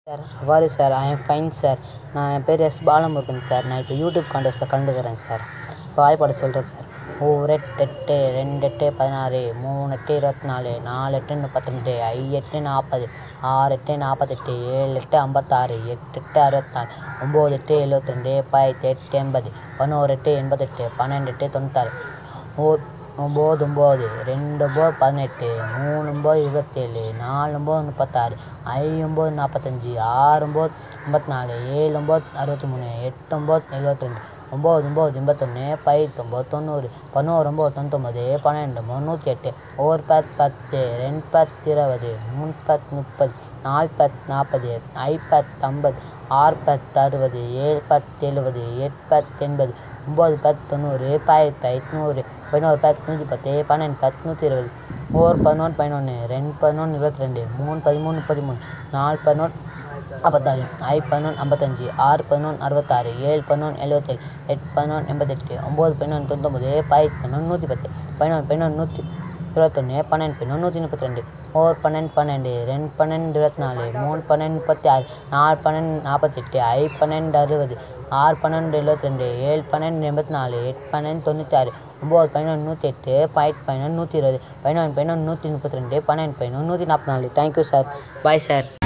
sir how are sir I am fine sir நான் என் பேர் எஸ் பாலமுருகன் சார் நான் இப்போ யூடியூப் கான்டெஸ்ட்டில் கலந்துக்கிறேன் சார் இப்போ வாய்ப்பாடு சொல்கிறேன் சார் ஓர் எட்டு எட்டு ரெண்டு எட்டு பதினாறு மூணு எட்டு இருபத்தி நாலு நாலு எட்டு முப்பத்திரெண்டு ஐ எட்டு நாற்பது ஆறு எட்டு நாற்பத்தெட்டு ஏழு எட்டு ஐம்பத்தாறு எட்டு எட்டு அறுபத்தாறு ஒம்பது எட்டு எழுபத்தி ரெண்டு பதினெட்டு எட்டு எண்பது பதினோரு எட்டு எண்பத்தெட்டு பன்னெண்டு எட்டு தொண்ணூத்தாறு ஓ ஒம்பது ஒம்பது ரெண்டு ஒம்பது பதினெட்டு மூணு ஒம்பது இருபத்தேழு நாலு ஒம்பது முப்பத்தாறு ஐ ஒம்பது நாற்பத்தஞ்சி ஆறு ஒம்பது ஐம்பத்தி நாலு ஏழு ஒம்பது அறுபத்தி மூணு எட்டு ஒம்பது எழுபத்தி ரெண்டு ஒம்பது ஒம்பது எண்பத்தொன்று பதினொம்பது தொண்ணூறு பதினோரு ஒம்பது தொண்ணூத்தொம்பது பன்னெண்டு முந்நூற்றி எட்டு ஒரு பத்து பத்து ரெண்டு பத்து இருபது மூணு பத்து முப்பது நாலு பத்து நாற்பது ஐ பத்து ஐம்பது ஆறு பத்து அறுபது ஏழு பத்து எழுபது எட்டு பத்து எண்பது ஒம்பது பத்து தொண்ணூறு பதினெட்டு எட்நூறு பதினோரு பத்து நூற்றி பத்து பன்னெண்டு பத்து நூற்றி இருபது ஒரு பதினொன்று பதினொன்று ரெண்டு பதினொன்று இருபத்தி ரெண்டு மூணு பதிமூணு பதிமூணு நாலு பதினொன்று ஐம்பத்தாறு ஐ பதினொன்று ஐம்பத்தஞ்சி ஆறு பதினொன்று அறுபத்தாறு ஏழு பதினொன்று எழுபத்தேழு எட்டு பதினொன்று எண்பத்தெட்டு ஒம்பது பதினொன்று தொண்ணூத்தொம்பது பதினெட்டு பதினொன்று நூற்றி பத்து பதினொன்று பதினொன்று நூற்றி இருபத்தொன்று பன்னெண்டு பதினொன்று நூற்றி முப்பத்தி ரெண்டு ஒரு பன்னெண்டு பன்னெண்டு ரெண்டு பன்னெண்டு இருபத்தி நாலு மூணு பன்னெண்டு முப்பத்தி ஆறு நாலு பன்னெண்டு நாற்பத்தெட்டு ஐ பன்னெண்டு அறுபது ஆறு பன்னெண்டு எழுபத்தி ரெண்டு ஏழு பன்னெண்டு எண்பத்தி நாலு எட்டு பன்னெண்டு தொண்ணூற்றி ஆறு ஒம்பது பதினொன்று நூற்றி எட்டு பதினெட்டு பதினொன்று நூற்றி இருபது பதினொன்று பதினொன்று நூற்றி முப்பத்தி ரெண்டு பன்னெண்டு பதினொன்று நூற்றி நாற்பத்தி நாலு தேங்க்யூ சார் பாய் சார்